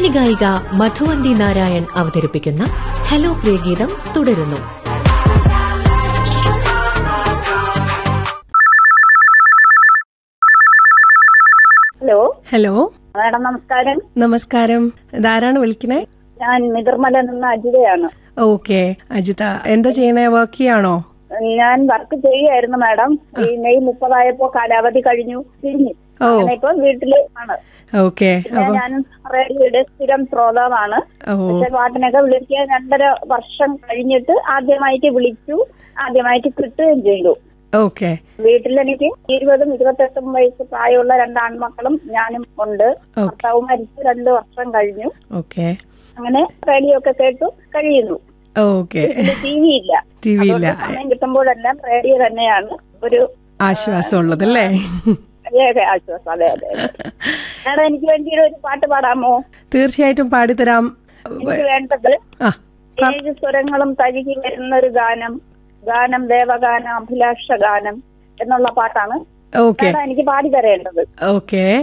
പിന്നണി ഗായിക മധുവന്തി നാരായൺ അവതരിപ്പിക്കുന്ന ഹലോ പ്രിയഗീതം തുടരുന്നു ഹലോ ഹലോ മാഡം നമസ്കാരം നമസ്കാരം ഇതാരാണ് വിളിക്കണേ ഞാൻ മിതിർമല നിന്ന് അജിതയാണ് ഓക്കെ അജിത എന്താ ചെയ്യണേ വർക്ക് ചെയ്യാണോ ഞാൻ വർക്ക് ചെയ്യുമായിരുന്നു മാഡം ഈ മെയ് മുപ്പതായപ്പോ കാലാവധി കഴിഞ്ഞു തിരിഞ്ഞു ഓ അങ്ങനെ ഇപ്പൊ വീട്ടില് ആണ് ഓക്കെ പിന്നെ ഞാൻ റേഡിയോയുടെ സ്ഥിരം ശ്രോതാവാണ് ഓ പക്ഷെ പാട്ടിനൊക്കെ വിളിക്കാൻ രണ്ടര വർഷം കഴിഞ്ഞിട്ട് ആദ്യമായിട്ട് വിളിച്ചു ആദ്യമായിട്ട് കിട്ടുകയും ചെയ്തു ഓക്കെ വീട്ടിൽ എനിക്ക് ഇരുപതും ഇരുപത്തെട്ടും വയസ്സ് പ്രായമുള്ള രണ്ട് ആൺമക്കളും ഞാനും ഉണ്ട് ഭർത്താവ് മരിച്ചു രണ്ട് വർഷം കഴിഞ്ഞു ഓക്കെ അങ്ങനെ റേഡിയോ ഒക്കെ കേട്ടു കഴിയുന്നു ഓക്കെ ടി വി ഇല്ല ടി വി ഇല്ല അതുകൊണ്ട് സമയം കിട്ടുമ്പോഴെല്ലാം റേഡിയോ തന്നെയാണ് ഒരു ആശ്വാസം ഉള്ളതല്ലേ ഏക ആശ്വാസം അതെ അതെ അതെ. മാഡം എനിക്ക് വേണ്ടി ഒരു പാട്ട് പാടാമോ തീർച്ചയായിട്ടും പാടിത്തരാം എനിക്ക് വേണ്ടത് ആ ഏഴ് സ്വരങ്ങളും തഴുകി വരുന്ന ഒരു ഗാനം ഗാനം ദേവഗാനം അഭിലാഷ ഗാനം എന്നുള്ള പാട്ടാണ് ഓക്കെ മാഡം എനിക്ക് പാടി തരേണ്ടത് ഓക്കെ